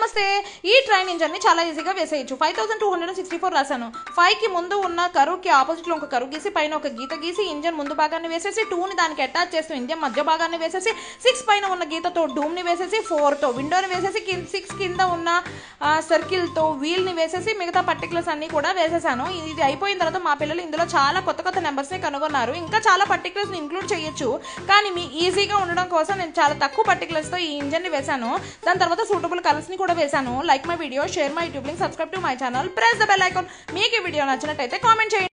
నమస్తే ఈ ట్రైన్ ఇంజన్ని చాలా ఈజీగా వేసేయచ్చు five thousand two hundred sixty four రాశాను ఫైవ్ కి ముందు ఉన్న కరువుకి ఆపోజిట్ లో ఒక కరువు గీసి పైన ఒక గీత గీసి ఇంజన్ ముందు భాగాన్ని వేసేసి టూ ని దానికి అటాచ్ చేస్తూ ఇంజన్ మధ్య భాగాన్ని వేసేసి సిక్స్ పైన ఉన్న గీతతో డూమ్ ని వేసేసి ఫోర్ తో విండోని వేసేసి సిక్స్ కింద ఉన్న సర్కిల్ తో వీల్ ని వేసేసి మిగతా పర్టికులర్స్ అన్ని కూడా వేసేసాను ఇది అయిపోయిన తర్వాత మా పిల్లలు ఇందులో చాలా కొత్త కొత్త నెంబర్స్ ని కనుగొన్నారు ఇంకా చాలా పర్టికులర్స్ ని ఇంక్లూడ్ చేయొచ్చు కానీ మీ ఈజీగా ఉండడం కోసం నేను చాలా తక్కువ పర్టికులర్స్ తో ఈ ఇంజన్ ని వేశాను దాని తర్వాత సూటబుల్ కలర్స్ ని కూడా వేశాను like my video share my YouTube link subscribe to my channel press the bell icon మీకు ఈ వీడియో నచ్చినట్టయితే కామెంట్ చేయండి